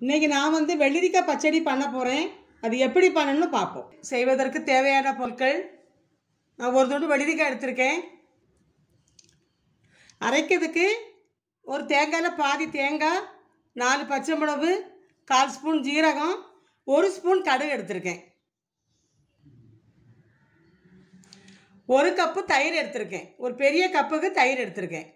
இன்னைக்கு நான் வந்து வெள்ளரிக்காய் பச்சடி பண்ண போகிறேன் அது எப்படி பண்ணணும்னு பார்ப்போம் செய்வதற்கு தேவையான பொருட்கள் நான் ஒரு துண்டு வெள்ளரிக்காய் எடுத்திருக்கேன் அரைக்கிறதுக்கு ஒரு தேங்காயில் பாதி தேங்காய் நாலு பச்சை மிளகு கால் ஸ்பூன் ஜீரகம் ஒரு ஸ்பூன் கடுகு எடுத்திருக்கேன் ஒரு கப்பு தயிர் எடுத்திருக்கேன் ஒரு பெரிய கப்புக்கு தயிர் எடுத்திருக்கேன்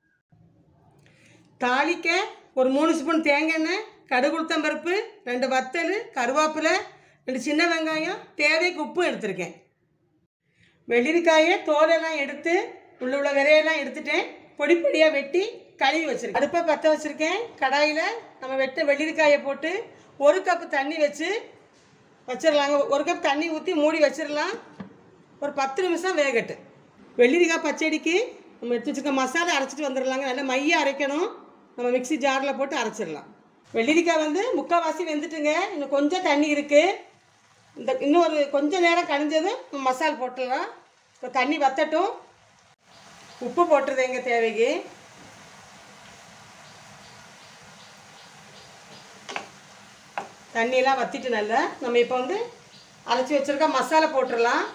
தாளிக்க ஒரு மூணு ஸ்பூன் தேங்காய் எண்ணெய் கடுகு உளுத்தம்பருப்பு ரெண்டு வத்தல் கருவேப்பிலை ரெண்டு சின்ன வெங்காயம் தேவைக்கு உப்பு எடுத்திருக்கேன் வெள்ளரிக்காயை தோலெல்லாம் எடுத்து உள்ள உள்ள விதையெல்லாம் எடுத்துட்டேன் பொடி பொடியாக வெட்டி கழுவி வச்சுருக்கேன் அடுப்பை பற்ற வச்சுருக்கேன் கடாயில் நம்ம வெட்ட வெள்ளரிக்காயை போட்டு ஒரு கப்பு தண்ணி வச்சு வச்சிடலாங்க ஒரு கப் தண்ணி ஊற்றி மூடி வச்சிடலாம் ஒரு பத்து நிமிஷம் வேகட்டு வெள்ளரிக்காய் பச்சடிக்கு நம்ம எடுத்து வச்சுருக்க மசாலா அரைச்சிட்டு வந்துடலாங்க நல்லா மைய அரைக்கணும் நம்ம மிக்ஸி ஜாரில் போட்டு அரைச்சிடலாம் வெள்ளரிக்காய் வந்து முக்கால்வாசி வெந்துட்டுங்க இன்னும் கொஞ்சம் தண்ணி இருக்குது இந்த இன்னும் ஒரு கொஞ்சம் நேரம் கழிஞ்சதும் நம்ம மசால் போட்டுடலாம் இப்போ தண்ணி வத்தட்டும் உப்பு போட்டுருதேங்க தேவைக்கு தண்ணியெல்லாம் வத்திட்டு நல்லா நம்ம இப்போ வந்து அரைச்சி வச்சிருக்க மசாலா போட்டுடலாம்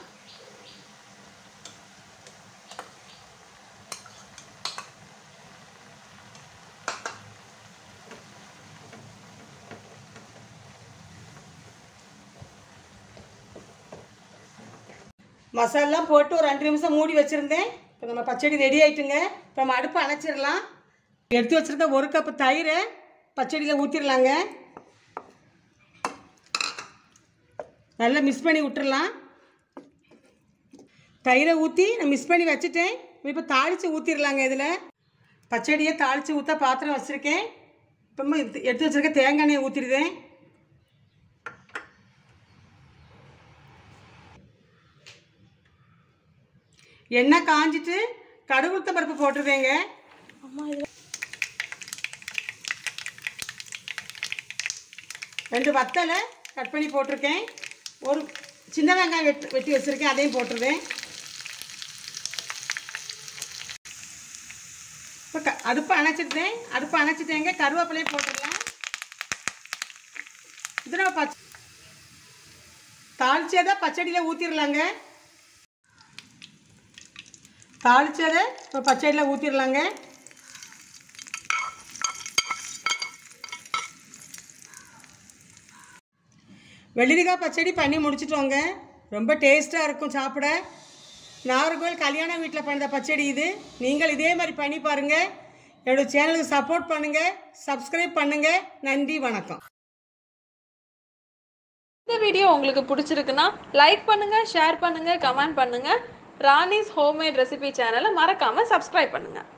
மசாலாம் போட்டு ஒரு ரெண்டு நிமிஷம் மூடி வச்சுருந்தேன் இப்போ நம்ம பச்சடி ரெடி ஆயிட்டுங்க இப்போ நம்ம அடுப்பை அணைச்சிடலாம் எடுத்து வச்சுருக்க ஒரு கப்பு தயிரை பச்சடியில் ஊற்றிடலாங்க நல்லா மிக்ஸ் பண்ணி விட்டுறலாம் தயிரை ஊற்றி நான் மிக்ஸ் பண்ணி வச்சுட்டேன் இப்போ தாளித்து ஊற்றிடலாங்க இதில் பச்சடியை தாளித்து ஊற்ற பாத்திரம் வச்சுருக்கேன் இப்போ எடுத்து வச்சுருக்க தேங்காய் எண்ணெயை ஊற்றிடுதேன் எண்ணெய் காஞ்சிட்டு கடுகுத்த பருப்பு போட்டுருவேங்க ரெண்டு வத்தலை கட் பண்ணி போட்டிருக்கேன் ஒரு சின்ன வெங்காயம் வெட்டி வெட்டி வச்சுருக்கேன் அதையும் போட்டுருவேன் இப்போ க அடுப்பை அணைச்சிட்டேன் அடுப்பை அணைச்சிட்டேங்க கருவேப்பிலையும் போட்டுடலாம் இது நம்ம பச்ச தாளிச்சதை பச்சடியில் ஊற்றிடலாங்க தாளிச்சதை இப்போ பச்சடியில் ஊற்றிடலாங்க வெள்ளரிக்காய் பச்சடி பண்ணி முடிச்சிட்டோங்க ரொம்ப டேஸ்ட்டாக இருக்கும் சாப்பிட நாகர்கோவில் கல்யாண வீட்டில் பண்ணுற பச்சடி இது நீங்கள் இதே மாதிரி பண்ணி பாருங்கள் என்னோட சேனலுக்கு சப்போர்ட் பண்ணுங்கள் சப்ஸ்கிரைப் பண்ணுங்கள் நன்றி வணக்கம் இந்த வீடியோ உங்களுக்கு பிடிச்சிருக்குன்னா லைக் பண்ணுங்க ஷேர் பண்ணுங்க கமெண்ட் பண்ணுங்க ராணிஸ் ஹோம்மேட் ரெசிபி சேனலை மறக்காம சப்ஸ்கிரைப் பண்ணுங்க